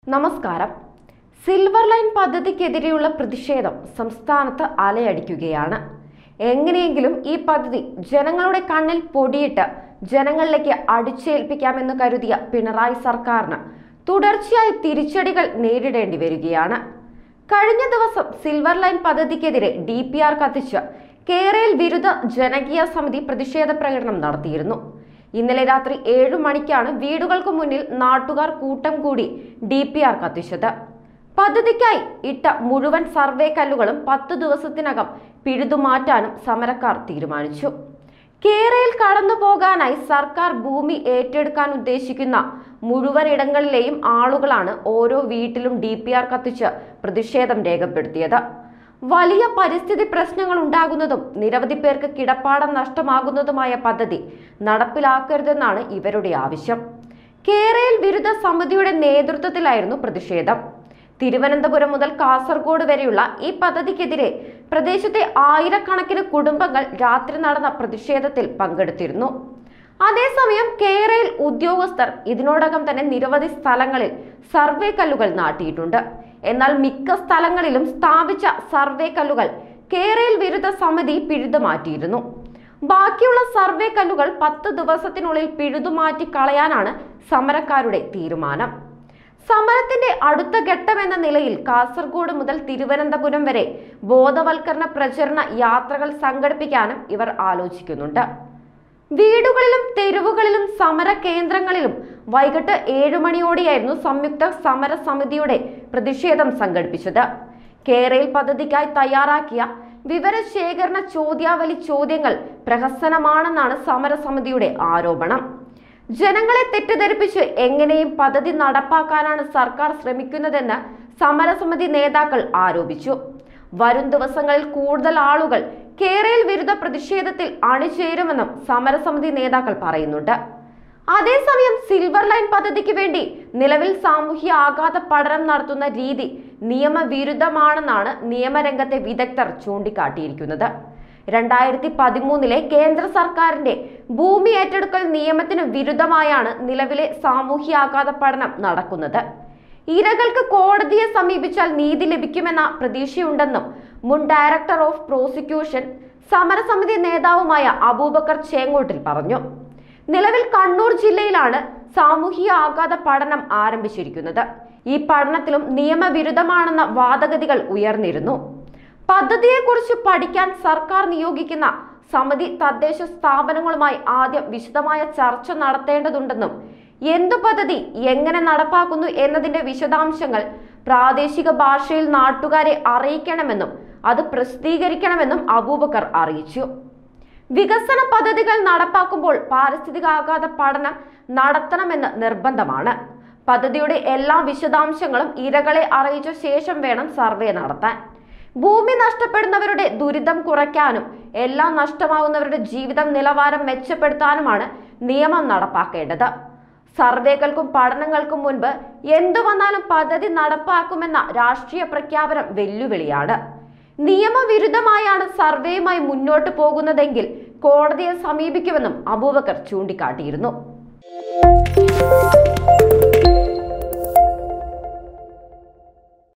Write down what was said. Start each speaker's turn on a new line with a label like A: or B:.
A: നമസ്കാരം silver line പദ്ധതിക്കെതിരെയുള്ള പ്രതിഷേധം സംസ്ഥാനത്ത് അലയടിക്കുകയാണ് എങ്ങനെയെങ്കിലും ഈ പദ്ധതി ജനങ്ങളുടെ കണ്ണിൽ പൊടിയിട്ട് ജനങ്ങളിലേക്ക് അടിച്ചേൽപ്പിക്കാമെന്ന് കരുതിയ പിണറായി സർക്കാരിന് തുടർച്ചയായി തിരിച്ചടികൾ നേരിടേണ്ടി വരികയാണ് കഴിഞ്ഞ ദിവസം സിൽവർ ലൈൻ പദ്ധതിക്കെതിരെ ഡി പി ആർ കത്തിച്ച് കേരയിൽ വിരുദ്ധ ജനകീയ സമിതി പ്രതിഷേധ പ്രകടനം നടത്തിയിരുന്നു ഇന്നലെ രാത്രി ഏഴു മണിക്കാണ് വീടുകൾക്ക് മുന്നിൽ നാട്ടുകാർ കൂട്ടം കൂടി ഡി പി ആർ കത്തിച്ചത് പദ്ധതിക്കായി ഇട്ട മുഴുവൻ സർവേ കല്ലുകളും പത്ത് ദിവസത്തിനകം പിഴുതുമാറ്റാനും സമരക്കാർ തീരുമാനിച്ചു കേരയിൽ കടന്നു പോകാനായി സർക്കാർ ഭൂമി ഏറ്റെടുക്കാൻ ഉദ്ദേശിക്കുന്ന മുഴുവൻ ഇടങ്ങളിലെയും ആളുകളാണ് ഓരോ വീട്ടിലും ഡി പി ആർ കത്തിച്ച് പ്രതിഷേധം രേഖപ്പെടുത്തിയത് വലിയ പരിസ്ഥിതി പ്രശ്നങ്ങൾ ഉണ്ടാകുന്നതും നിരവധി പേർക്ക് കിടപ്പാടം നഷ്ടമാകുന്നതുമായ പദ്ധതി നടപ്പിലാക്കരുതെന്നാണ് ഇവരുടെ ആവശ്യം കേരയിൽ വിരുദ്ധ സമിതിയുടെ നേതൃത്വത്തിലായിരുന്നു പ്രതിഷേധം തിരുവനന്തപുരം മുതൽ കാസർഗോഡ് വരെയുള്ള ഈ പദ്ധതിക്കെതിരെ പ്രദേശത്തെ ആയിരക്കണക്കിന് കുടുംബങ്ങൾ രാത്രി നടന്ന പ്രതിഷേധത്തിൽ പങ്കെടുത്തിരുന്നു അതേസമയം കേരയിൽ ഉദ്യോഗസ്ഥർ ഇതിനോടകം തന്നെ നിരവധി സ്ഥലങ്ങളിൽ സർവേ കല്ലുകൾ നാട്ടിയിട്ടുണ്ട് എന്നാൽ മിക്ക സ്ഥലങ്ങളിലും സ്ഥാപിച്ച സർവേ കല്ലുകൾ കേരയിൽ വിരുദ്ധ സമിതി പിഴുതു മാറ്റിയിരുന്നു ബാക്കിയുള്ള സർവേ കല്ലുകൾ പത്ത് ദിവസത്തിനുള്ളിൽ പിഴുതുമാറ്റി കളയാനാണ് സമരക്കാരുടെ തീരുമാനം സമരത്തിന്റെ അടുത്ത ഘട്ടം എന്ന നിലയിൽ കാസർഗോഡ് മുതൽ തിരുവനന്തപുരം വരെ ബോധവൽക്കരണ പ്രചരണ യാത്രകൾ സംഘടിപ്പിക്കാനും ഇവർ ആലോചിക്കുന്നുണ്ട് വീടുകളിലും തെരുവുകളിലും സമര കേന്ദ്രങ്ങളിലും വൈകിട്ട് ഏഴു മണിയോടെയായിരുന്നു സംയുക്ത സമര സമിതിയുടെ പ്രതിഷേധം സംഘടിപ്പിച്ചത് കേരയിൽ പദ്ധതിക്കായി തയ്യാറാക്കിയ വിവരശേഖരണ ചോദ്യാവലി ചോദ്യങ്ങൾ പ്രഹസനമാണെന്നാണ് സമരസമിതിയുടെ ആരോപണം ജനങ്ങളെ തെറ്റിദ്ധരിപ്പിച്ച് എങ്ങനെയും പദ്ധതി നടപ്പാക്കാനാണ് സർക്കാർ ശ്രമിക്കുന്നതെന്ന് സമരസമിതി നേതാക്കൾ ആരോപിച്ചു വരും ദിവസങ്ങളിൽ കൂടുതൽ ആളുകൾ കേരയിൽ വിരുദ്ധ പ്രതിഷേധത്തിൽ അണിചേരുമെന്നും സമരസമിതി നേതാക്കൾ പറയുന്നുണ്ട് അതേസമയം സിൽവർ ലൈൻ പദ്ധതിക്ക് വേണ്ടി നിലവിൽ സാമൂഹ്യ ആഘാത പഠനം നടത്തുന്ന രീതി നിയമവിരുദ്ധമാണെന്നാണ് നിയമരംഗത്തെ വിദഗ്ധർ ചൂണ്ടിക്കാട്ടിയിരിക്കുന്നത് രണ്ടായിരത്തി പതിമൂന്നിലെ കേന്ദ്ര സർക്കാരിന്റെ ഭൂമി ഏറ്റെടുക്കൽ നിയമത്തിന് വിരുദ്ധമായാണ് നിലവിലെ സാമൂഹ്യാഘാത പഠനം നടക്കുന്നത് ഇരകൾക്ക് കോടതിയെ സമീപിച്ചാൽ നീതി ലഭിക്കുമെന്ന പ്രതീക്ഷയുണ്ടെന്നും മുൻ ഡയറക്ടർ ഓഫ് പ്രോസിക്യൂഷൻ സമരസമിതി നേതാവുമായ അബൂബക്കർ ചേങ്ങോട്ടിൽ പറഞ്ഞു നിലവിൽ കണ്ണൂർ ജില്ലയിലാണ് സാമൂഹിക ആഘാത പഠനം ആരംഭിച്ചിരിക്കുന്നത് ഈ പഠനത്തിലും നിയമവിരുദ്ധമാണെന്ന വാദഗതികൾ ഉയർന്നിരുന്നു പദ്ധതിയെക്കുറിച്ച് പഠിക്കാൻ സർക്കാർ നിയോഗിക്കുന്ന സമിതി തദ്ദേശ സ്ഥാപനങ്ങളുമായി ആദ്യം വിശദമായ ചർച്ച നടത്തേണ്ടതുണ്ടെന്നും എന്തു പദ്ധതി എങ്ങനെ നടപ്പാക്കുന്നു എന്നതിന്റെ വിശദാംശങ്ങൾ പ്രാദേശിക ഭാഷയിൽ നാട്ടുകാരെ അറിയിക്കണമെന്നും അത് പ്രസിദ്ധീകരിക്കണമെന്നും അബൂബക്കർ അറിയിച്ചു വികസന പദ്ധതികൾ നടപ്പാക്കുമ്പോൾ പാരിസ്ഥിതികാഘാത പഠനം നടത്തണമെന്ന് നിർബന്ധമാണ് പദ്ധതിയുടെ എല്ലാ വിശദാംശങ്ങളും ഇരകളെ അറിയിച്ച ശേഷം വേണം സർവേ നടത്താൻ ഭൂമി നഷ്ടപ്പെടുന്നവരുടെ ദുരിതം കുറയ്ക്കാനും എല്ലാം നഷ്ടമാകുന്നവരുടെ ജീവിതം നിലവാരം മെച്ചപ്പെടുത്താനുമാണ് നിയമം നടപ്പാക്കേണ്ടത് സർവേകൾക്കും പഠനങ്ങൾക്കും മുൻപ് എന്തു വന്നാലും പദ്ധതി നടപ്പാക്കുമെന്ന രാഷ്ട്രീയ പ്രഖ്യാപനം വെല്ലുവിളിയാണ് നിയമവിരുദ്ധമായാണ് സർവേയുമായി മുന്നോട്ട് പോകുന്നതെങ്കിൽ കോടതിയെ സമീപിക്കുമെന്നും അബൂബക്കർ ചൂണ്ടിക്കാട്ടിയിരുന്നു